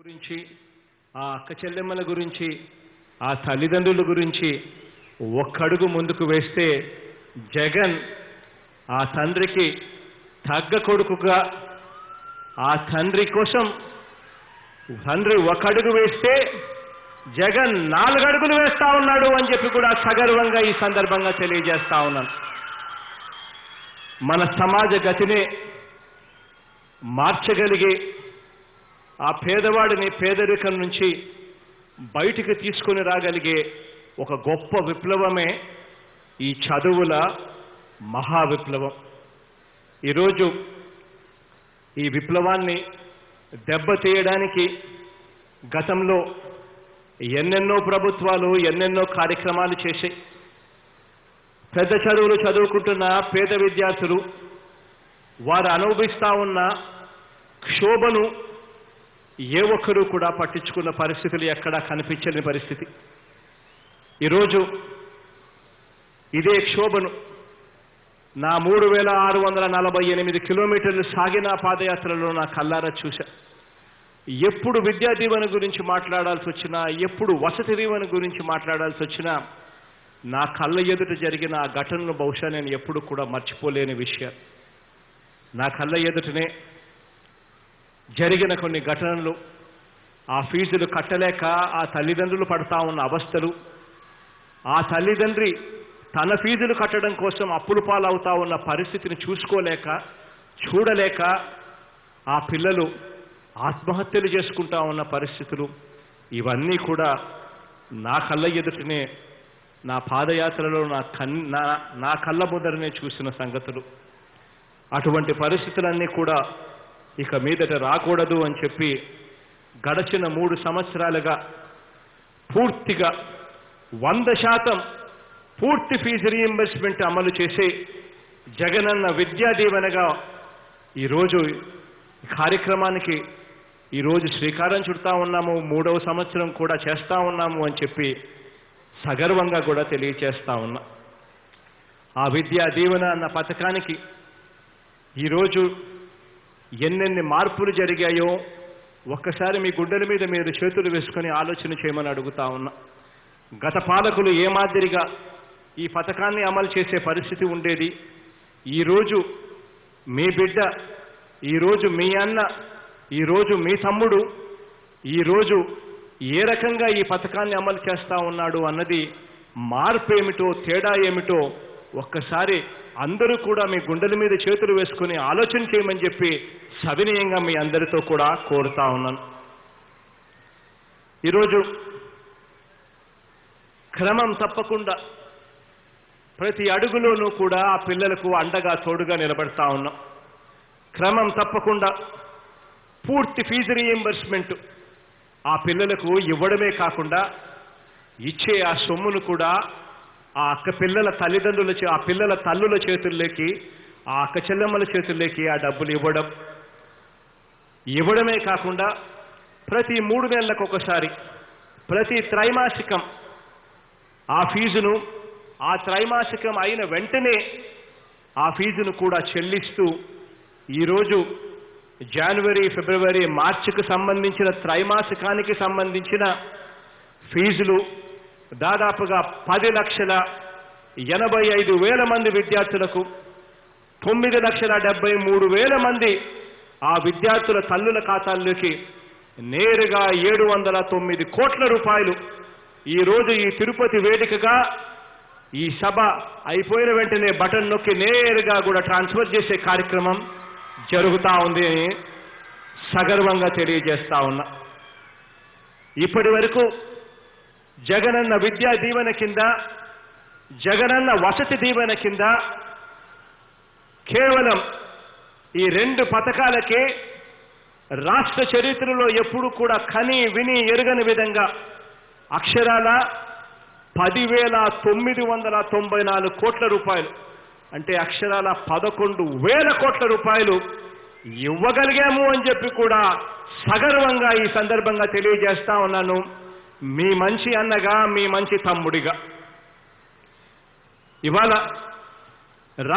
గురించి ఆ అక్క చెల్లెమ్మల గురించి ఆ తల్లిదండ్రుల గురించి ఒక్కడుగు ముందుకు వేస్తే జగన్ ఆ తండ్రికి తగ్గ కొడుకుగా ఆ తండ్రి కోసం తండ్రి ఒక అడుగు వేస్తే జగన్ నాలుగు అడుగులు వేస్తా ఉన్నాడు అని చెప్పి కూడా సగర్వంగా ఈ సందర్భంగా తెలియజేస్తా ఉన్నాను మన సమాజ గతిని మార్చగలిగే ఆ పేదవాడిని పేదరికం నుంచి బయటికి తీసుకొని రాగలిగే ఒక గొప్ప విప్లవమే ఈ చదువుల మహా విప్లవం ఈరోజు ఈ విప్లవాన్ని దెబ్బతీయడానికి గతంలో ఎన్నెన్నో ప్రభుత్వాలు ఎన్నెన్నో కార్యక్రమాలు చేశాయి పెద్ద చదువులు చదువుకుంటున్న పేద విద్యార్థులు వారు అనుభవిస్తా ఉన్న క్షోభను ఏ ఒక్కరూ కూడా పట్టించుకున్న పరిస్థితులు ఎక్కడా కనిపించని పరిస్థితి ఈరోజు ఇదే క్షోభను నా మూడు వేల ఆరు వందల నలభై ఎనిమిది కిలోమీటర్లు సాగిన పాదయాత్రలో నా కల్లారా చూశా ఎప్పుడు విద్యా దీవెన గురించి మాట్లాడాల్సి వచ్చినా ఎప్పుడు వసతి దీవెన గురించి మాట్లాడాల్సి వచ్చినా నా కళ్ళ ఎదుట జరిగిన ఆ ఘటనను బహుశా నేను ఎప్పుడు కూడా మర్చిపోలేని విషయం నా కళ్ళ ఎదుటనే జరిగిన కొన్ని ఘటనలు ఆ ఫీజులు కట్టలేక ఆ తల్లిదండ్రులు పడతా ఉన్న అవస్థలు ఆ తల్లిదండ్రి తన ఫీజులు కట్టడం కోసం అప్పులు పాలవుతా ఉన్న పరిస్థితిని చూసుకోలేక చూడలేక ఆ పిల్లలు ఆత్మహత్యలు చేసుకుంటా ఉన్న పరిస్థితులు ఇవన్నీ కూడా నా కళ్ళ ఎదుటనే నా పాదయాత్రలో నా కన్ నా నా కళ్ళ ముదరనే చూసిన సంగతులు అటువంటి పరిస్థితులన్నీ కూడా ఇక మీదట రాకూడదు అని చెప్పి గడచిన మూడు సంవత్సరాలుగా పూర్తిగా వంద శాతం పూర్తి ఫీజు రీఎంబర్స్మెంట్ అమలు చేసే జగనన్న విద్యా దీవెనగా ఈరోజు ఈ కార్యక్రమానికి ఈరోజు శ్రీకారం చుడతా ఉన్నాము మూడవ సంవత్సరం కూడా చేస్తా ఉన్నాము అని చెప్పి సగర్వంగా కూడా తెలియచేస్తా ఉన్నా ఆ విద్యా దీవెన అన్న పథకానికి ఈరోజు ఎన్నెన్ని మార్పులు జరిగాయో ఒక్కసారి మీ గుండెల మీద మీరు చేతులు వేసుకొని ఆలోచన చేయమని అడుగుతా ఉన్నా గత పాలకులు ఏ మాదిరిగా ఈ పథకాన్ని అమలు చేసే పరిస్థితి ఉండేది ఈరోజు మీ బిడ్డ ఈరోజు మీ అన్న ఈరోజు మీ తమ్ముడు ఈరోజు ఏ రకంగా ఈ పథకాన్ని అమలు చేస్తా ఉన్నాడు అన్నది మార్పు ఏమిటో తేడా ఏమిటో ఒక్కసారి అందరూ కూడా మీ గుండెల మీద చేతులు వేసుకుని ఆలోచన చేయమని చెప్పి సవినయంగా మీ అందరితో కూడా కోరుతా ఉన్నాను ఈరోజు క్రమం తప్పకుండా ప్రతి అడుగులోనూ కూడా ఆ పిల్లలకు అండగా తోడుగా నిలబడతా ఉన్నాం క్రమం తప్పకుండా పూర్తి ఫీజు రీఎంబర్స్మెంట్ ఆ పిల్లలకు ఇవ్వడమే కాకుండా ఇచ్చే ఆ సొమ్మును కూడా ఆ అక్క పిల్లల తల్లిదండ్రుల చే ఆ పిల్లల తల్లుల చేతుల్లోకి ఆ అక్క చెల్లెమ్మల చేతుల్లోకి ఆ డబ్బులు ఇవ్వడం ఇవ్వడమే కాకుండా ప్రతి మూడు నెలలకు ఒకసారి ప్రతి త్రైమాసికం ఆ ఫీజును ఆ త్రైమాసికం అయిన వెంటనే ఆ ఫీజును కూడా చెల్లిస్తూ ఈరోజు జనవరి ఫిబ్రవరి మార్చికి సంబంధించిన త్రైమాసికానికి సంబంధించిన ఫీజులు దాదాపుగా పది లక్షల ఎనభై ఐదు వేల మంది విద్యార్థులకు తొమ్మిది లక్షల డెబ్బై మూడు వేల మంది ఆ విద్యార్థుల తల్లుల ఖాతాల్లోకి నేరుగా ఏడు వందల తొమ్మిది కోట్ల రూపాయలు ఈరోజు ఈ తిరుపతి వేదికగా ఈ సభ అయిపోయిన వెంటనే బటన్ నొక్కి నేరుగా కూడా ట్రాన్స్ఫర్ చేసే కార్యక్రమం జరుగుతూ ఉంది అని సగర్వంగా తెలియజేస్తా ఉన్నా ఇప్పటి వరకు జగనన్న విద్యా దీవెన కింద జగనన్న వసతి దీవెన కింద కేవలం ఈ రెండు పథకాలకే రాష్ట్ర చరిత్రలో ఎప్పుడు కూడా కని విని ఎరుగని విధంగా అక్షరాల పదివేల తొమ్మిది వందల తొంభై నాలుగు కోట్ల రూపాయలు అంటే అక్షరాల పదకొండు వేల కోట్ల రూపాయలు ఇవ్వగలిగాము అని చెప్పి కూడా సగర్వంగా ఈ సందర్భంగా తెలియజేస్తా ఉన్నాను మీ మంచి అన్నగా మీ మంచి తమ్ముడిగా ఇవాళ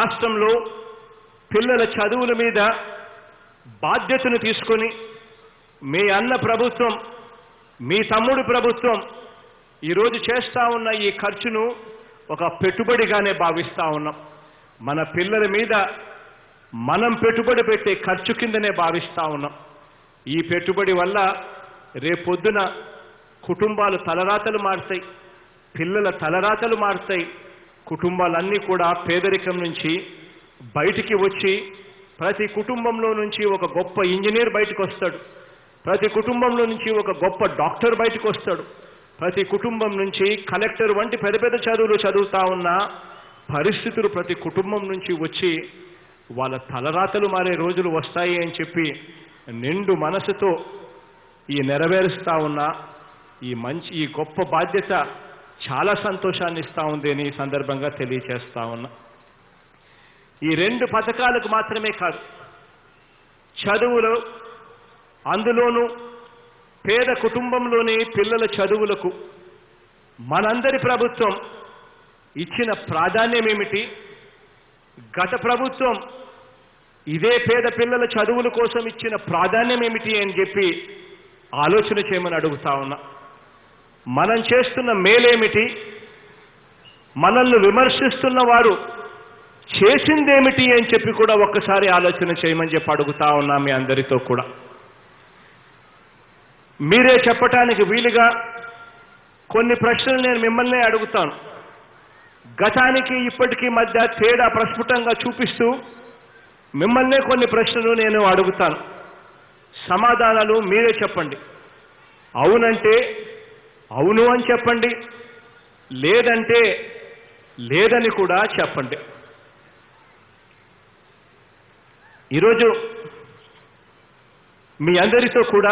రాష్ట్రంలో పిల్లల చదువుల మీద బాధ్యతను తీసుకొని మీ అన్న ప్రభుత్వం మీ తమ్ముడు ప్రభుత్వం ఈరోజు చేస్తా ఉన్న ఈ ఖర్చును ఒక పెట్టుబడిగానే భావిస్తా ఉన్నాం మన పిల్లల మీద మనం పెట్టుబడి పెట్టే ఖర్చు కిందనే భావిస్తా ఉన్నాం ఈ పెట్టుబడి వల్ల రేపొద్దున కుటుంబాలు తలరాతలు మారుతాయి పిల్లల తలరాతలు మారుతాయి కుటుంబాలన్నీ కూడా పేదరికం నుంచి బయటికి వచ్చి ప్రతి కుటుంబంలో నుంచి ఒక గొప్ప ఇంజనీర్ బయటకు వస్తాడు ప్రతి కుటుంబంలో నుంచి ఒక గొప్ప డాక్టర్ బయటకు వస్తాడు ప్రతి కుటుంబం నుంచి కలెక్టర్ వంటి పెద్ద పెద్ద చదువులు చదువుతా ఉన్న పరిస్థితులు ప్రతి కుటుంబం నుంచి వచ్చి వాళ్ళ తలరాతలు మారే రోజులు వస్తాయి అని చెప్పి నిండు మనసుతో ఈ నెరవేరుస్తా ఉన్న ఈ మంచి ఈ గొప్ప బాధ్యత చాలా సంతోషాన్ని ఇస్తా ఉంది అని ఈ సందర్భంగా తెలియచేస్తా ఉన్నా ఈ రెండు పథకాలకు మాత్రమే కాదు చదువులు అందులోనూ పేద కుటుంబంలోని పిల్లల చదువులకు మనందరి ప్రభుత్వం ఇచ్చిన ప్రాధాన్యం ఏమిటి గత ప్రభుత్వం ఇదే పేద పిల్లల చదువుల కోసం ఇచ్చిన ప్రాధాన్యం ఏమిటి అని చెప్పి ఆలోచన చేయమని అడుగుతా ఉన్నా మనం చేస్తున్న మేలేమిటి మనల్ని విమర్శిస్తున్న వారు చేసిందేమిటి అని చెప్పి కూడా ఒక్కసారి ఆలోచన చేయమని చెప్పి అడుగుతా ఉన్నా మీ అందరితో కూడా మీరే చెప్పటానికి వీలుగా కొన్ని ప్రశ్నలు నేను మిమ్మల్నే అడుగుతాను గతానికి ఇప్పటికీ మధ్య తేడా ప్రస్ఫుటంగా చూపిస్తూ మిమ్మల్నే కొన్ని ప్రశ్నలు నేను అడుగుతాను సమాధానాలు మీరే చెప్పండి అవునంటే అవును అని చెప్పండి లేదంటే లేదని కూడా చెప్పండి ఈరోజు మీ అందరితో కూడా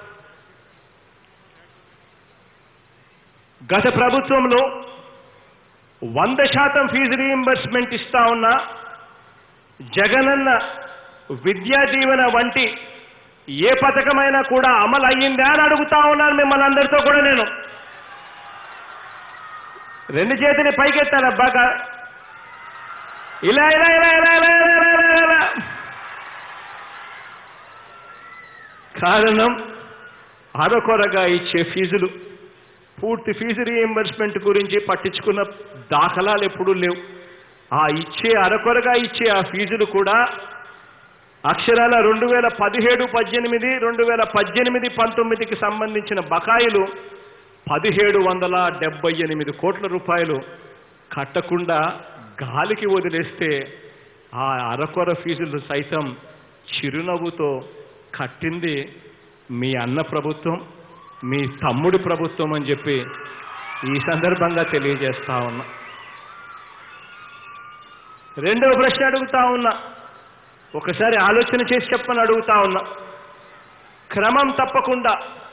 గత ప్రభుత్వంలో వంద శాతం ఫీజు రీయింబర్స్మెంట్ ఇస్తా ఉన్న జగనన్న విద్యా దీవెన వంటి ఏ పథకమైనా కూడా అమలు అయ్యిందా అని అడుగుతా ఉన్నాను మిమ్మల్ని అందరితో కూడా నేను రెండు చేతిని పైకెత్తాను అబ్బాక ఇలా ఇలా ఇలా ఇలా ఇలా ఇలా ఇలా ఇలా ఇలా కారణం అరకొరగా ఇచ్చే ఫీజులు పూర్తి ఫీజు రీఎంబర్స్మెంట్ గురించి పట్టించుకున్న దాఖలాలు ఎప్పుడూ లేవు ఆ ఇచ్చే అరకొరగా ఇచ్చే ఆ ఫీజులు కూడా అక్షరాల రెండు వేల పదిహేడు పద్దెనిమిది రెండు వేల పద్దెనిమిది పంతొమ్మిదికి సంబంధించిన బకాయిలు పదిహేడు వందల డెబ్బై ఎనిమిది కోట్ల రూపాయలు కట్టకుండా గాలికి వదిలేస్తే ఆ అరకొర ఫీజులు సైతం చిరునవ్వుతో కట్టింది మీ అన్న ప్రభుత్వం మీ తమ్ముడి ప్రభుత్వం అని చెప్పి ఈ సందర్భంగా తెలియజేస్తా ఉన్నా రెండవ ప్రశ్న అడుగుతా ఉన్నా ఒకసారి ఆలోచన చేసి చెప్పని అడుగుతా ఉన్నా క్రమం తప్పకుండా